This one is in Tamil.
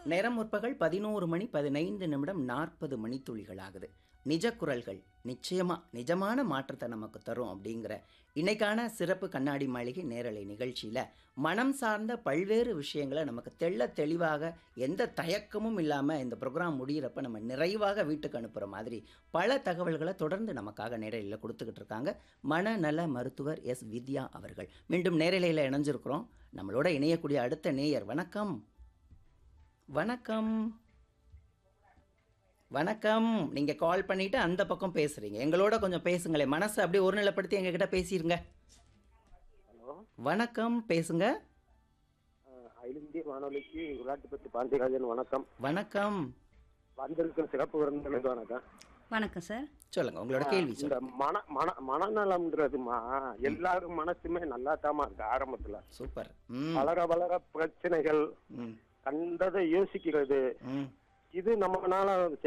நேரம் முற்பகல் பதினோரு மணி பதினைந்து நிமிடம் நாற்பது மணித்துளிகள் ஆகுது நிஜ குரல்கள் நிச்சயமா நிஜமான மாற்றத்தை நமக்கு தரும் அப்படிங்கிற இன்னைக்கான சிறப்பு கண்ணாடி மாளிகை நேரலை நிகழ்ச்சியில மனம் சார்ந்த பல்வேறு விஷயங்களை நமக்கு தெள்ள தெளிவாக எந்த தயக்கமும் இல்லாம இந்த ப்ரோக்ராம் முடியிறப்ப நம்ம நிறைவாக வீட்டுக்கு அனுப்புற மாதிரி பல தகவல்களை தொடர்ந்து நமக்காக நேரலையில் கொடுத்துக்கிட்டு இருக்காங்க மனநல மருத்துவர் எஸ் வித்யா அவர்கள் மீண்டும் நேரலையில் இணைஞ்சிருக்கிறோம் நம்மளோட இணையக்கூடிய அடுத்த நேயர் வணக்கம் வணக்கம் வணக்கம் நீங்க கால் பண்ணிட்டு அந்த பக்கம் பேசுறீங்க எங்களோட கொஞ்சம் பேசுங்களேன் மனசை அப்படியே ஒருநிலைப்படுத்தி எங்ககிட்ட பேசிருங்க ஹலோ வணக்கம் பேசுங்க அஹ் அகில இந்திய வானொலிக்கு விளையாட்டுப்பட்டி பாண்டியராஜன் வணக்கம் வணக்கம் வந்திருக்கும் சிறப்பு விருந்தினருக்கு வணக்கம் வணக்கம் சார் சொல்லுங்க உங்களோட கேள்வி இந்த சொல்லுங்க மன மன மனநலம்ன்றதுமா எல்லாரும் மனசுமே நல்லா இருக்கு ஆரம்பத்துல சூப்பர் ம் வளர வளர பிரச்சனைகள் ம் கண்டதை யோசிக்கிறது ம் இது நம்மனால